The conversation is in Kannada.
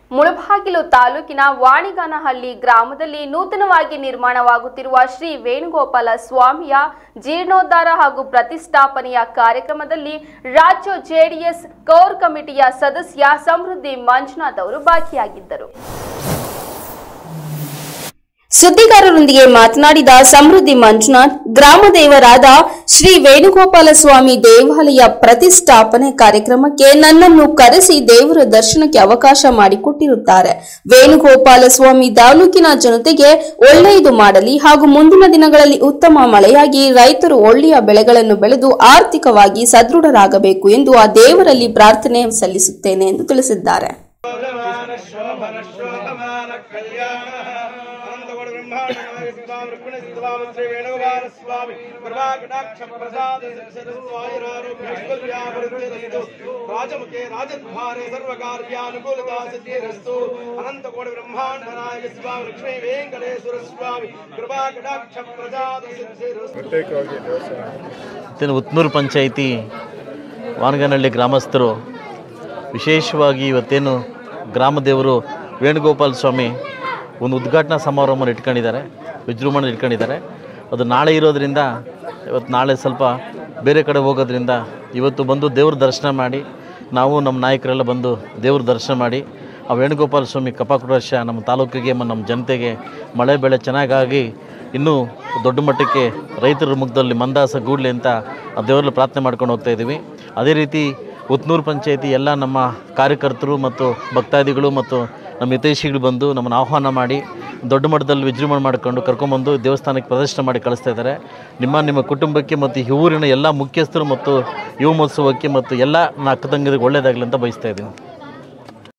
ಮುಳಬಾಗಿಲು ತಾಲೂಕಿನ ವಾಣಿಗಾನಹಳ್ಳಿ ಗ್ರಾಮದಲ್ಲಿ ನೂತನವಾಗಿ ನಿರ್ಮಾಣವಾಗುತ್ತಿರುವ ಶ್ರೀ ವೇಣುಗೋಪಾಲ ಸ್ವಾಮಿಯ ಜೀರ್ಣೋದ್ಧಾರ ಹಾಗೂ ಪ್ರತಿಷ್ಠಾಪನೆಯ ಕಾರ್ಯಕ್ರಮದಲ್ಲಿ ರಾಜ್ಯ ಜೆಡಿಎಸ್ ಕೋರ್ ಕಮಿಟಿಯ ಸದಸ್ಯ ಸಮೃದ್ಧಿ ಮಂಜುನಾಥ್ ಅವರು ಭಾಗಿಯಾಗಿದ್ದರು ಸುದ್ದಿಗಾರರೊಂದಿಗೆ ಮಾತನಾಡಿದ ಸಮೃದ್ಧಿ ಮಂಜುನಾಥ್ ಗ್ರಾಮ ದೇವರಾದ ಶ್ರೀ ವೇಣುಗೋಪಾಲ ಸ್ವಾಮಿ ದೇವಾಲಯ ಪ್ರತಿಷ್ಠಾಪನೆ ಕಾರ್ಯಕ್ರಮಕ್ಕೆ ನನ್ನನ್ನು ಕರೆಸಿ ದೇವರ ದರ್ಶನಕ್ಕೆ ಅವಕಾಶ ಮಾಡಿಕೊಟ್ಟಿರುತ್ತಾರೆ ವೇಣುಗೋಪಾಲ ಸ್ವಾಮಿ ತಾಲೂಕಿನ ಜನತೆಗೆ ಒಳ್ಳೆಯದು ಮಾಡಲಿ ಹಾಗೂ ಮುಂದಿನ ದಿನಗಳಲ್ಲಿ ಉತ್ತಮ ಮಳೆಯಾಗಿ ರೈತರು ಒಳ್ಳೆಯ ಬೆಳೆಗಳನ್ನು ಬೆಳೆದು ಆರ್ಥಿಕವಾಗಿ ಸದೃಢರಾಗಬೇಕು ಎಂದು ಆ ದೇವರಲ್ಲಿ ಪ್ರಾರ್ಥನೆ ಸಲ್ಲಿಸುತ್ತೇನೆ ಎಂದು ತಿಳಿಸಿದ್ದಾರೆ ಶೋಭಮಾನ ಶೋಭನ ಶೋಭಮಾನ ಕಲ್ಯಾಣ ಅನಂತಕೋಟಿ ಬ್ರಹ್ಮಾಂಡ ನಾಯಕ ಸ್ವಾಮಿ ರುಕ್ಮಿಣಿ ಸಿದ್ಧವಾಮ ಶ್ರೀ ವೇಣುಗೋಪಾಲ ಸ್ವಾಮಿ ಕೃಪಾಕಟಾಕ್ಷ ಪ್ರಸಾದ ಐಶ್ವರ್ಯಾಭಿವೃದ್ಧಿರಸ್ತು ರಾಜಮುಖೆ ರಾಜದ್ವಾರೆ ಸರ್ವಕಾರ್ಯಾನುಕೂಲತಾ ಸಿದ್ಧಿರಸ್ತು ಅನಂತಕೋಟಿ ಬ್ರಹ್ಮಾಂಡ ನಾಯಕ ಸ್ವಾಮಿ ಲಕ್ಷ್ಮೀ ವೆಂಕಟೇಶ್ವರ ಸ್ವಾಮಿ ಕೃಪಾಕಟಾಕ್ಷ ಪ್ರಸಾದ ಸಿದ್ಧಿರಸ್ತು ಮತ್ತು ಉತ್ನೂರು ಪಂಚಾಯಿತಿ ವಾನಗನಹಳ್ಳಿ ಗ್ರಾಮಸ್ಥರು ವಿಶೇಷವಾಗಿ ಇವತ್ತೇನು ಗ್ರಾಮ ದೇವರು ವೇಣುಗೋಪಾಲ ಸ್ವಾಮಿ ಒಂದು ಉದ್ಘಾಟನಾ ಸಮಾರಂಭವನ್ನು ಇಟ್ಕೊಂಡಿದ್ದಾರೆ ವಿಜೃಂಭಣೆ ಇಟ್ಕೊಂಡಿದ್ದಾರೆ ಅದು ನಾಳೆ ಇರೋದ್ರಿಂದ ಇವತ್ತು ನಾಳೆ ಸ್ವಲ್ಪ ಬೇರೆ ಕಡೆ ಹೋಗೋದ್ರಿಂದ ಇವತ್ತು ಬಂದು ದೇವ್ರ ದರ್ಶನ ಮಾಡಿ ನಾವು ನಮ್ಮ ನಾಯಕರೆಲ್ಲ ಬಂದು ದೇವ್ರ ದರ್ಶನ ಮಾಡಿ ಆ ವೇಣುಗೋಪಾಲ ಸ್ವಾಮಿ ಕಪಾಕುರಶ ನಮ್ಮ ತಾಲೂಕಿಗೆ ಮ- ನಮ್ಮ ಜನತೆಗೆ ಮಳೆ ಬೆಳೆ ಚೆನ್ನಾಗಾಗಿ ಇನ್ನೂ ದೊಡ್ಡ ಮಟ್ಟಕ್ಕೆ ರೈತರ ಮುಖದಲ್ಲಿ ಮಂದಾಸ ಗೂಡ್ಲಿ ಅಂತ ಆ ದೇವರಲ್ಲಿ ಪ್ರಾರ್ಥನೆ ಮಾಡ್ಕೊಂಡು ಹೋಗ್ತಾ ಇದ್ದೀವಿ ಅದೇ ರೀತಿ ಉತ್ನೂರು ಪಂಚಾಯತಿ ಎಲ್ಲ ನಮ್ಮ ಕಾರ್ಯಕರ್ತರು ಮತ್ತು ಭಕ್ತಾದಿಗಳು ಮತ್ತು ನಮ್ಮ ಹಿತೈಷಿಗಳು ಬಂದು ನಮ್ಮನ್ನು ಆಹ್ವಾನ ಮಾಡಿ ದೊಡ್ಡ ಮಟ್ಟದಲ್ಲಿ ವಿಜೃಂಭಣೆ ಮಾಡಿಕೊಂಡು ಕರ್ಕೊಂಬಂದು ದೇವಸ್ಥಾನಕ್ಕೆ ಪ್ರದರ್ಶನ ಮಾಡಿ ಕಳಿಸ್ತಾ ಇದ್ದಾರೆ ನಿಮ್ಮ ನಿಮ್ಮ ಕುಟುಂಬಕ್ಕೆ ಮತ್ತು ಈ ಊರಿನ ಎಲ್ಲ ಮುಖ್ಯಸ್ಥರು ಮತ್ತು ಯುವ ಮಹೋತ್ಸವಕ್ಕೆ ಮತ್ತು ಎಲ್ಲ ನನ್ನ ಅಕ್ಕ ತಂಗಿರಿಗೆ ಒಳ್ಳೆಯದಾಗಲಿ ಅಂತ ಬಯಸ್ತಾ ಇದ್ದೀನಿ